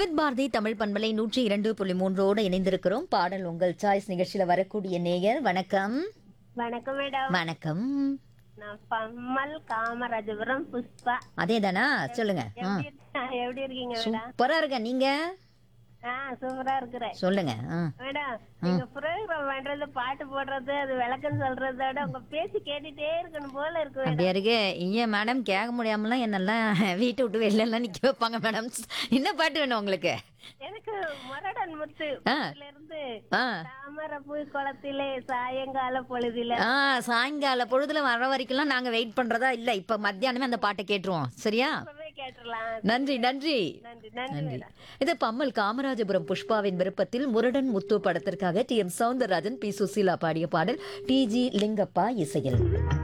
விவித் பாரதி தமிழ் பண்பலை நூற்றி இரண்டு புள்ளி மூன்றோடு இணைந்திருக்கிறோம் பாடல் உங்கள் சாய்ஸ் நிகழ்ச்சியில வரக்கூடிய நேயர் வணக்கம் வணக்கம் மேடம் வணக்கம் நான் பம்மல் காமராஜபுரம் புஷ்பா அதே தானா சொல்லுங்க ஆ. எப்படி இருக்க- எப்படி இருக்கீங்க மேடம் சூப்பரா இருக்க நீங்க ஆ சூப்பரா இருக்கிறேன் சொல்லுங்க ஆ. மேடம் நீங்க ப்ரோக்ராம் பண்றது பாட்டு போடுறது அது விளக்கம் சொல்றதோட உங்க பேசி கேட்டுட்டே இருக்கணும் போல இருக்கு மேடம் அப்படியா இருக்கு ஏன் மேடம் கேட்க முடியாமலாம் என்னெல்லாம் வீட்டை விட்டு வெளில எல்லாம் நிக்க வைப்பாங்க மேடம் என்ன பாட்டு வேணும் உங்களுக்கு எனக்கு முரடன் முத்து ஆ. இதுல இருந்து ஆ தாமரப்பூ குளத்திலே சாயங்கால பொழுதில ஆ சாயங்கால பொழுதுல வர வரைக்கும்லாம் நாங்க வெயிட் பண்றதா இல்ல இப்ப மத்தியானமே அந்த பாட்டை கேட்டுருவோம் சரியா இப்பவே கேட்டுடலாம் நன்றி நன்றி நன்றி நன்றி நன்றி மேடம் இது பம்மல் காமராஜபுரம் புஷ்பாவின் விருப்பத்தில் முரடன் முத்து படத்திற்காக T M Soundararajan P Susheela பாடிய பாடல் டி ஜி லிங்கப்பா இசையில்